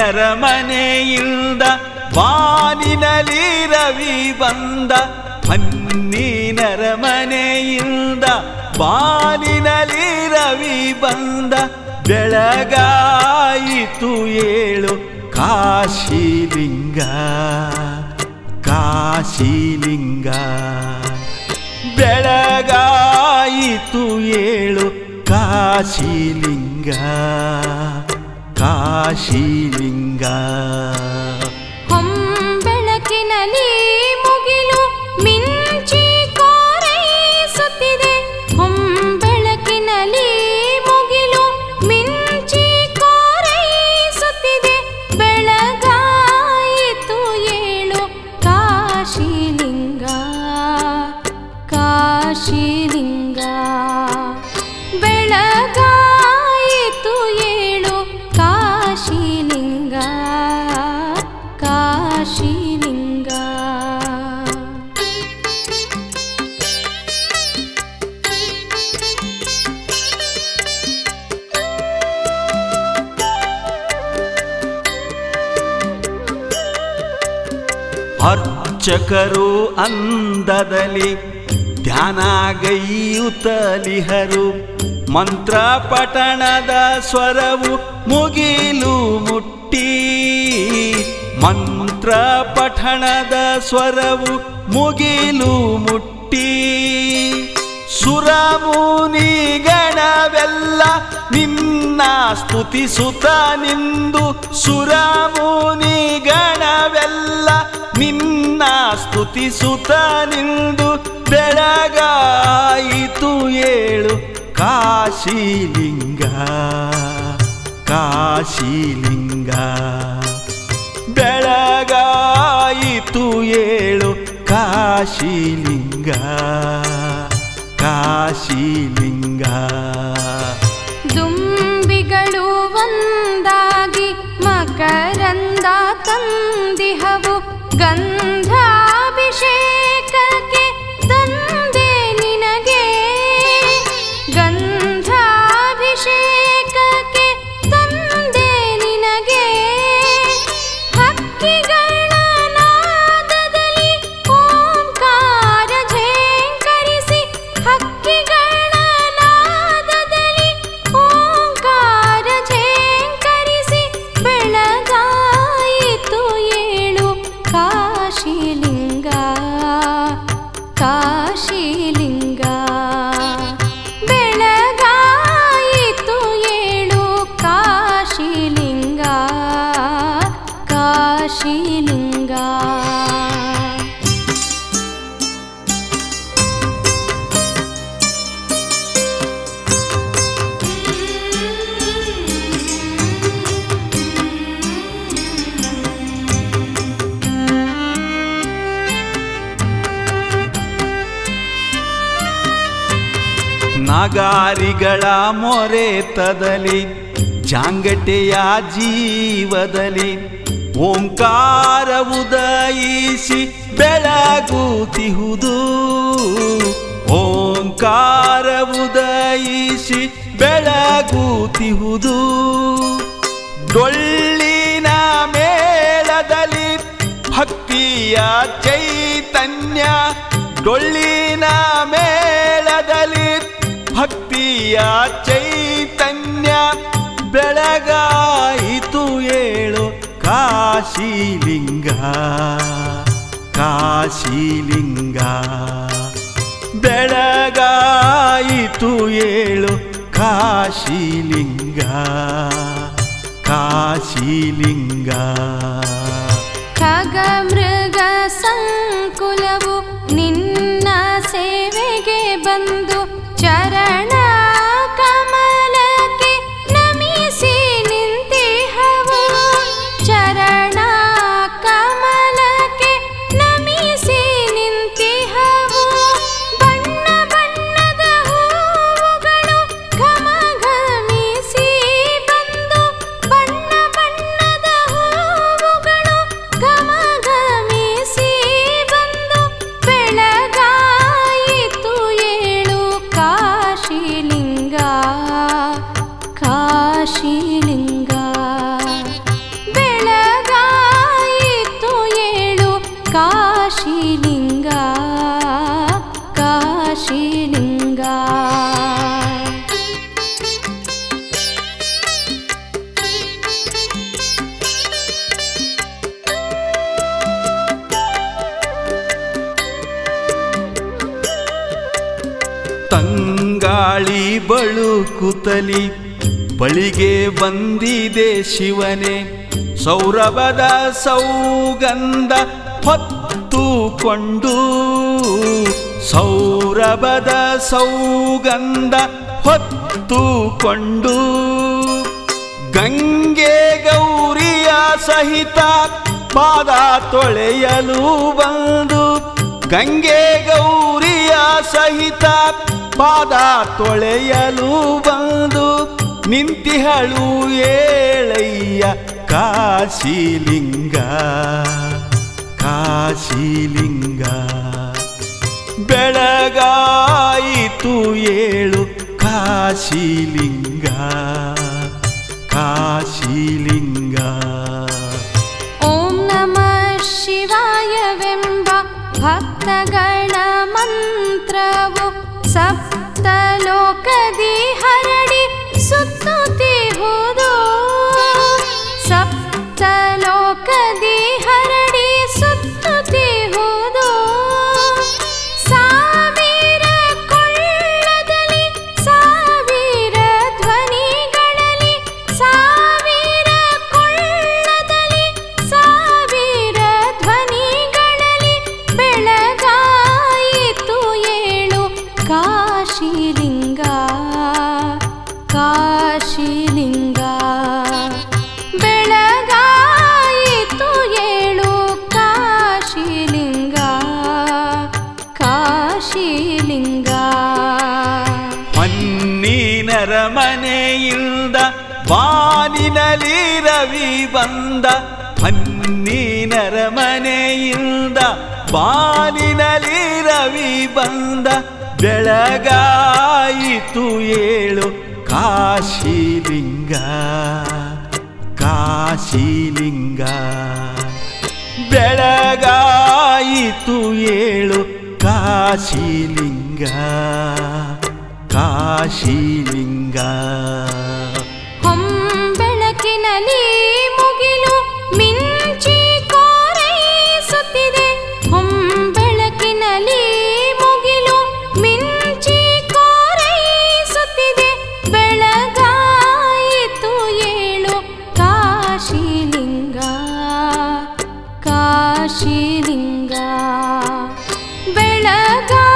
ಮನೆಯಿಂದ ಬಾನಿನಲ್ಲಿ ರವಿ ಬಂದ ಮನ್ನಿನರ ಮನೆಯಿಂದ ಬಾನಿನಲ್ಲಿ ರವಿ ಬಂದ ಬೆಳಗಾಯಿತು ಏಳು ಕಾಶಿಲಿಂಗ ಕಾಶಿಲಿಂಗ ಬೆಳಗಾಯಿತು ಏಳು ಕಾಶಿಲಿಂಗ ಕಾಶಿಲಿಂಗ ಹೊಂಬೆಳಕಿನಲ್ಲಿ ಮುಗಿಲು ಮಿಂಚಿ ಕೋರೈಸುತ್ತಿದೆ ಹೊಂಬೆಳಕಿನಲ್ಲಿ ಮುಗಿಲು ಮಿಂಚಿ ಕೋರೈಸುತ್ತಿದೆ ಬೆಳಗಾಯಿತು ಏಳು ಕಾಶಿಲಿಂಗ ಕಾಶಿಲಿಂಗ ಬೆಳಗಾಯಿತು ಏಳು ಕಾಶಿಲಿಂಗ ಕಾಶಿಲಿಂಗ ಅರ್ಚಕರು ಅಂದದಲ್ಲಿ ಧ್ಯಾನಗೈಯುತ್ತಲಿಹರು ಮಂತ್ರ ಪಠಣದ ಸ್ವರವು ಮುಗಿಲು ಮುಟ್ಟಿ ಮಂತ್ರ ಪಠಣದ ಸ್ವರವು ಮುಗಿಲು ಮುಟ್ಟಿ ಸುರಮುನಿ ಗಣವೆಲ್ಲ ನಿನ್ನ ಸ್ತುತಿಸುತ್ತ ನಿಂದು ಸುರಮುನಿ ಗಣವೆಲ್ಲ ನಿನ್ನ ಸ್ತುತಿಸುತ್ತ ನಿಂದು ಬೆಳಗಾಯಿತು ಏಳು ಕಾಶಿಲಿಂಗ ಕಾಶಿಲಿಂಗ ಬೆಳಗಾಯಿತು ಏಳು ಕಾಶಿಲಿಂಗ ಕಾಶಿಲಿಂಗ ದುಂಬಿಗಳು ಒಂದಾಗಿ ಮಕರಂದ ತಂದಿಹವು ಗಂಧಾಭಿಷೇಕಕ್ಕೆ ತಂದೆ ನಿನಗೆ ಗಂಧಾಭಿಷೇಕಕ್ಕೆ ತಂದೆ ನಿನಗೆ ಹಕ್ಕಿಗಳ ನಾದದಲ್ಲಿ ಓಂಕಾರ ಝೇಂಕರಿಸಿ ಹಕ್ಕಿಗಳ ನಾದದಲ್ಲಿ ಓಂಕಾರ ಝೇಂಕರಿಸಿ ಬೆಳಗಾಯಿತು ಏಳು ಕಾಶಿಲಿಂಗ ಕಾಶಿಲಿಂಗ ಬೆಳಗಾಯಿತು ಏಳು ಕಾಶಿಲಿಂಗ ಕಾಶಿಲಿಂಗ ನಾಗಾರಿಗಳ ಮೊರೆತದಲ್ಲಿ ಜಾಂಗಟೆಯ ಜೀವದಲ್ಲಿ ಓಂಕಾರ ಉದಯಿಸಿ ಬೆಳಗುತ್ತಿಹುದು ಓಂಕಾರ ಉದಯಿಸಿ ಬೆಳಗುತ್ತಿಹುದು ಡೊಳ್ಳಿನ ಮೇಳದಲ್ಲಿ ಭಕ್ತಿಯ ಚೈತನ್ಯ ಡೊಳ್ಳಿನ ಮೇಳದಲ್ಲಿ ಭಕ್ತಿಯ ಚೈತನ್ಯ ಬೆಳಗಾಯಿತು ಏಳು ಕಾಶಿಲಿಂಗ ಕಾಶಿಲಿಂಗ ಬೆಳಗಾಯಿತು ಏಳು ಕಾಶಿಲಿಂಗ ಕಾಶಿಲಿಂಗ ಖಗಮೃಗ ಸಂಕುಲವು ನಿನ್ನ ಸೇವೆಗೆ ಬಂದು ಚರಣ ಕಮಲಕ್ಕೆ ನಮಿಸಿ ನಿಂತಿಹವು ಚರಣ ಕಮಲಕ್ಕೆ ನಮಿಸಿ ನಿಂತಿಹವು ಬಣ್ಣ ಬಣ್ಣದ ಹೂವುಗಳು ಘಮ ಘಮಿಸಿ ಬಂದು ಬಣ್ಣ ಬಣ್ಣದ ಹೂವುಗಳು ಘಮ ಘಮಿಸಿ ಬಂದು ಬೆಳಗಾಯಿತು ಏಳು ಕಾಶಿ ತಂಗಾಳಿ ಬಳುಕುತಲಿ ಬಳಿಗೆ ಬಂದಿದೆ ಶಿವನೇ ಸೌರಭದ ಸೌಗಂಧ ಹೊತ್ತುಕೊಂಡು ಸೌರಭದ ಸೌಗಂಧ ಹೊತ್ತುಕೊಂಡು ಗಂಗೆ ಗೌರಿಯ ಸಹಿತ ಪಾದ ತೊಳೆಯಲು ಬಂದು ಗಂಗೆ ಗೌರಿಯ ಸಹಿತ ಪಾದ ತೊಳೆಯಲು ಬಂದು ನಿಂತಿಹಳು ಏಳಯ್ಯ ಕಾಶಿಲಿಂಗ ಕಾಶಿಲಿಂಗ ಬೆಳಗಾಯಿತು ಏಳು ಕಾಶಿಲಿಂಗ ಕಾಶಿಲಿಂಗ ಓಂ ನಮಃ ಶಿವಾಯವೆಂಬ ಭಕ್ತಗಳ ಮಂತ್ರವು ಸಪ್ತಲೋಕದಿ ಹರಡಿ ಸುತ್ತುತ್ತಿಹುದು ಸಪ್ತಲೋಕದಿ ಹರಡಿ ಸುತ್ತುತ್ತಿಹುದು ಸಾವಿರ ಕೊಳ್ಳದಲ್ಲಿ ಸಾವಿರ ಧ್ವನಿಗಳಲ್ಲಿ ಸಾವಿರ ಕೊಳ್ಳದಲ್ಲಿ ಸಾವಿರ ಧ್ವನಿಗಳಲ್ಲಿ ಬೆಳಗಾಯಿತು ಏಳು ಕಾಶಿಲಿಂಗ ಕಾಶಿಲಿಂಗ ಬೆಳಗಾಯಿತು ಏಳು ಕಾಶಿಲಿಂಗ ಕಾಶಿಲಿಂಗ ಮನ್ನೀನರ ಮನೆಯಿಂದ ಬಾನಿನಲಿ ರವಿ ಬಂದ ಮನ್ನೀನರ ಮನೆಯಿಂದ ಬಾನಿನಲಿ ರವಿ ಬಂದ ಬೆಳಗಾಯಿತು ಏಳು ಕಾಶಿಲಿಂಗ ಕಾಶಿಲಿಂಗ ಬೆಳಗಾಯಿತು ಏಳು ಕಾಶಿಲಿಂಗ ಕಾಶಿಲಿಂಗ ಹೊಂಬೆಳಕಿನಲ್ಲಿ ಮುಗಿಲು ಮಿಂಚಿ ಕೋರೈಸುತ್ತಿದೆ ಹೊಂಬೆಳಕಿನಲ್ಲಿ ಮುಗಿಲು ಮಿಂಚಿ ಕೋರೈಸುತ್ತಿದೆ ಬೆಳಗಾಯಿತು ಏಳು ಕಾಶಿಲಿಂಗ ಕಾಶಿಲಿಂಗ ಬೆಳಗಾಯಿತು